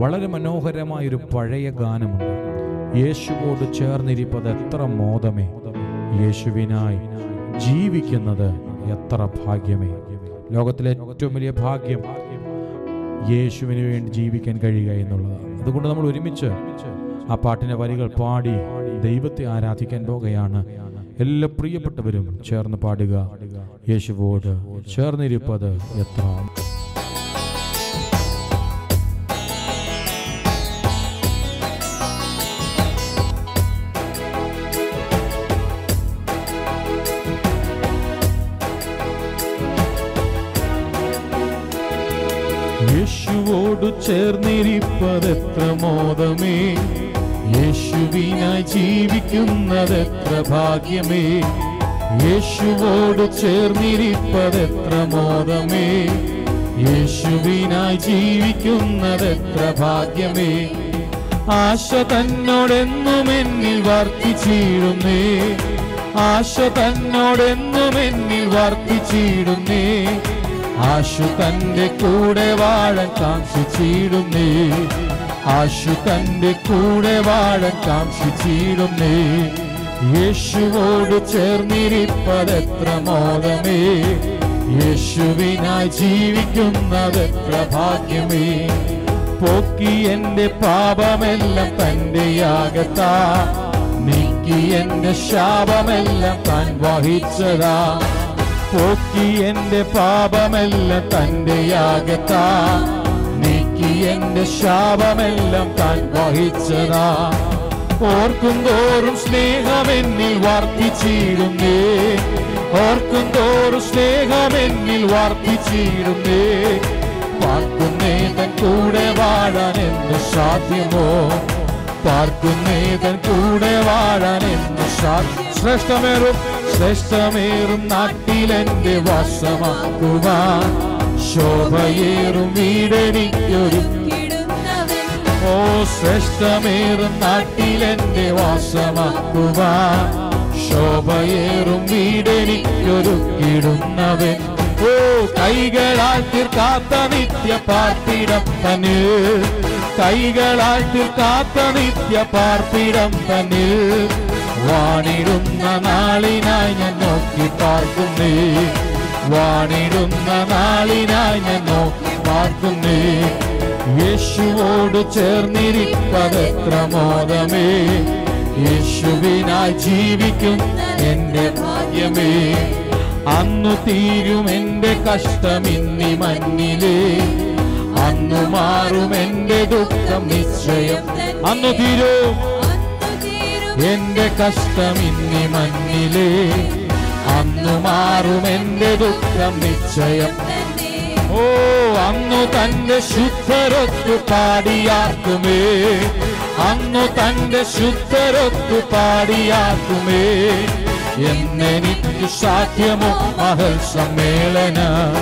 വളരെ മനോഹരമായൊരു പഴയ ഗാനമുണ്ട് യേശുവോട് ചേർന്നിരിപ്പത് എത്ര മോദമേ യേശുവിനായി ജീവിക്കുന്നത് എത്ര ഭാഗ്യമേ ലോകത്തിലെ ഏറ്റവും വലിയ ഭാഗ്യം യേശുവിന് വേണ്ടി ജീവിക്കാൻ കഴിയുക എന്നുള്ളതാണ് അതുകൊണ്ട് നമ്മൾ ഒരുമിച്ച് ആ പാട്ടിന്റെ വരികൾ പാടി ദൈവത്തെ ആരാധിക്കാൻ പോകുകയാണ് എല്ലാ പ്രിയപ്പെട്ടവരും ചേർന്ന് പാടുക യേശുവോട് ചേർന്നിരിപ്പത് എത്ര യേശുവോട് ചേർന്നിരിപ്പതെത്ര മോദമേ യേശുവിനായി ജീവിക്കുന്നതെത്ര ഭാഗ്യമേ യേശുവോട് ചേർന്നിരിപ്പതെത്ര മോദമേ യേശുവിനായി ജീവിക്കുന്നതെത്ര ഭാഗ്യമേ ആശ തന്നോടെന്നും എന്നിൽ വർത്തിച്ചിടുന്നേ ആശ തന്നോടെന്നും എന്നിൽ വർത്തിച്ചിടുന്നേ ആശു തന്റെ കൂടെ വാഴൻ കാംക്ഷിച്ചിടുന്നേ ആശു തന്റെ കൂടെ വാഴൻ കാംക്ഷിച്ചിടുന്നേ യേശുവോട് ചേർന്നിരിപ്പതെത്ര മോദമേ യേശുവിനായി ജീവിക്കുന്നതെത്ര ഭാഗ്യമേ പോക്കി എന്റെ പാപമെല്ലാം തന്റെ യാഗത്താ നീക്കി എന്റെ ശാപമെല്ലാം താൻ വഹിച്ചതാ പോക്കി എന്റെ പാപമെല്ലാം തന്റെ യാഗത്താ നീക്കി എന്റെ ശാപമെല്ലാം താൻ വഹിച്ചതാ ഓർക്കും തോറും സ്നേഹമെന്നിൽ വർദ്ധിച്ചിടുന്നേ ഓർക്കും തോറും സ്നേഹമെന്നിൽ വർദ്ധിച്ചിടുന്നേ പാർക്കുന്നേ തൻ കൂടെ വാഴാൻ എന്ത് സാധ്യമോ പാർക്കുന്നേ തൻ കൂടെ വാഴാൻ എന്ത് സാധ്യം ശ്രേഷ്ഠമേറും ശ്രേഷ്ഠമേറും നാട്ടിലെന്റെ വാസമാക്കുവാൻ ശോഭയേറും വീടെനിക്കൊരു ഓ ശ്രേഷ്ഠമേറും നാട്ടിലെന്റെ വാസമാക്കുവാൻ ശോഭയേറും വീടെനിക്കൊരുക്കിടുന്നവൻ ഓ കൈകളാൽ തീർക്കാത്ത നിത്യ പാർപ്പിടം തന്നെ കൈകളാൽ തീർക്കാത്ത നിത്യ പാർപ്പിടം തന്നെ വാണിടുന്ന നാളിനായി ഞാൻ നോക്കി പാർക്കുന്നേ വാണിടുന്ന നാളിനായി ഞാൻ നോക്കി പാർക്കുന്നേ യേശുവോട് ചേർന്നിരിപ്പതെത്ര മോദമേ യേശുവിനായി ജീവിക്കും എന്റെ ഭാഗ്യമേ അന്നു തീരും എന്റെ കഷ്ടം ഇന്നി മഞ്ഞിലേ അന്നു മാറും എന്റെ ദുഃഖം നിശ്ചയം അന്നു തീരും എന്റെ കഷ്ടം ഇന്നി മഞ്ഞിലേ അന്നു മാറും എന്റെ ദുഃഖം നിശ്ചയം ഓ അന്നു തന്റെ ശുദ്ധരൊത്തു പാടിയാക്കുമേ അന്നു തന്റെ ശുദ്ധരൊത്തു പാടിയാക്കുമേ എന്നെനിക്ക് സാധ്യമോ മഹൽ സമ്മേളന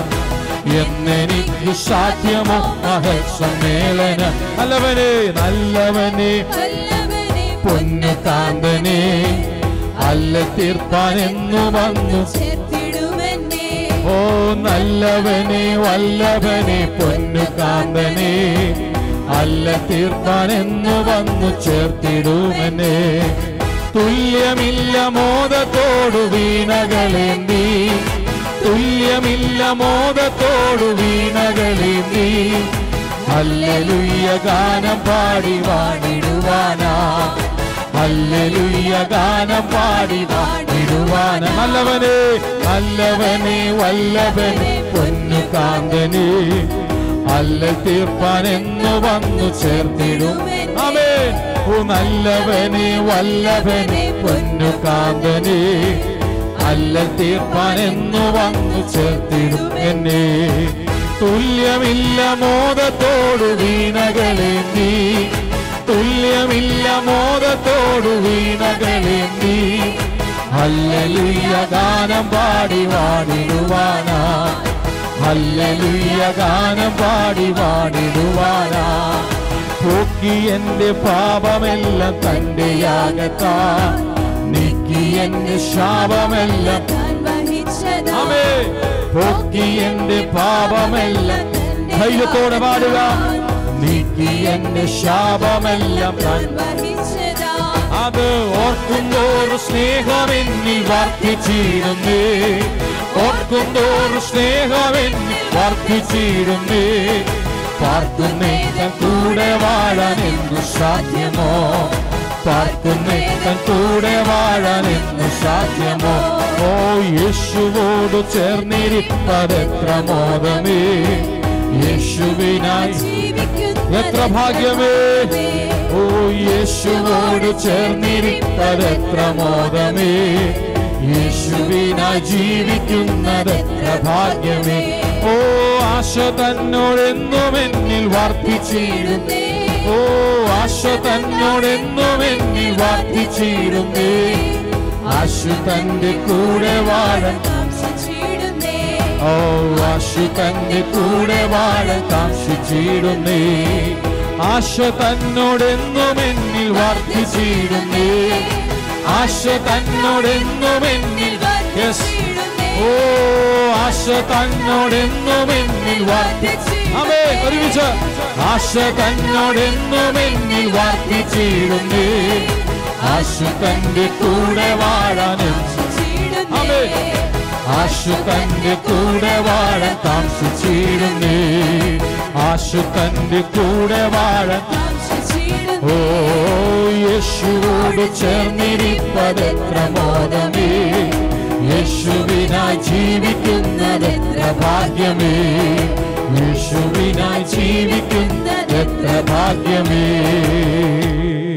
എന്നെനിക്ക് സാധ്യമോ മഹൽ സമ്മേളന നല്ലവനെ നല്ലവനെ പൊന്നു കാന്തനെ അല്ല തീർപ്പാൻ എന്നു വന്നു ഓ നല്ലവനെ വല്ലവനെ പൊന്നു കാന്തനെ അല്ല തീർപ്പാൻ എന്നു വന്നു ചേർത്തിടുമെന്നെ തുല്യമില്ല മോദത്തോടു വീണകളേന്തി തുല്യമില്ല മോദത്തോടു വീണകളേന്തി അല്ലലുയ്യ ഗാനം പാടി വാണിടുവാനാ അല്ലലുയ്യ ഗാനം പാടി വാണിടുവാന നല്ലവനെ നല്ലവനെ വല്ലവനെ പൊന്നു കാന്തനെ അല്ല തീർപ്പാൻ എന്ന് വന്നു ചേർത്തിടും അവേ ഓ നല്ലവനെ വല്ലവനെ പൊന്നു കാന്തനെ അല്ല തീർപ്പാൻ എന്ന് വന്നു ചേർത്തിടും എന്നെ തുല്യമില്ല മോദത്തോടു വീണകളേന്തി തുല്യമില്ല മോദത്തോടു വീണകളേന്തി ഹല്ലേലൂയ ഗാനം പാടി വാടിടുവാനാ ഹല്ലേലൂയ ഗാനം പാടി വാടിടുവാനാ പോക്കി എന്റെ പാപമെല്ലാം തന്റെ യാഗത്താ നീക്കി എന്റെ ശാപമെല്ലാം അമേ പോക്കി എന്റെ പാപമെല്ലാം ധൈര്യത്തോടെ പാടുക നീക്കി എന്റെ ശാപമെല്ലാം താൻ വഹിച്ചതാ അത് ഓർക്കുന്തോറും സ്നേഹമെന്നിൽ വർദ്ധിച്ചിരുന്നേ ഓർക്കുന്തോറും സ്നേഹമെന്നിൽ വർദ്ധിച്ചിരുന്നേ പാർക്കുന്നേ തൻ കൂടെ വാഴാൻ എന്തു സാധ്യമോ പാർക്കുന്നേ തൻ കൂടെ വാഴാൻ എന്തു സാധ്യമോ ഓ യേശുവോട് ചേർന്നിരിപ്പതെത്ര മോദമേ യേശുവിനായി ജീവിക്കുന്ന എത്ര ഭാഗ്യമേ ഓ യേശുവോട് ചേർന്നിരിപ്പതെത്ര മോദമേ യേശുവിനായി ജീവിക്കുന്നതെത്ര ഭാഗ്യമേ ഓ ആശ തന്നോടെന്നും എന്നിൽ വർദ്ധിച്ചിരുന്നേ ഓ ആശ തന്നോടെന്നും എന്നിൽ വർദ്ധിച്ചിരുന്നേ ആശു തന്റെ കൂടെ വാഴൻ കാംക്ഷിച്ചിടുന്നേ ഓ ആശു തന്റെ കൂടെ വാഴൻ കാക്ഷിച്ചിടുന്നേ ആശ തന്നോടെന്നും എന്നിൽ വർദ്ധിച്ചിരുന്നേ ആശ തന്നോടെന്നും എന്നിൽ യെസ് ഓ ആശ തന്നോടെന്നും എന്നിൽ വർദ്ധിച്ചു അമേ ഒരുമിച്ച് ആശ തന്നോടെന്നും എന്നിൽ വർദ്ധിച്ചിടുന്നേ ആശ തന്റെ കൂടെ വാഴാനും അമേ ആശു തന്റെ കൂടെ വാഴാൻ താമസിച്ചിരുന്നേ ആശു തന്റെ കൂടെ വാഴാൻ ഓ യേശുവോട് ചേർന്നിരിപ്പതെത്ര മോദമേ യേശുവിനായി ജീവിക്കുന്നതെത്ര ഭാഗ്യമേ യേശുവിനായി ജീവിക്കുന്നതെത്ര ഭാഗ്യമേ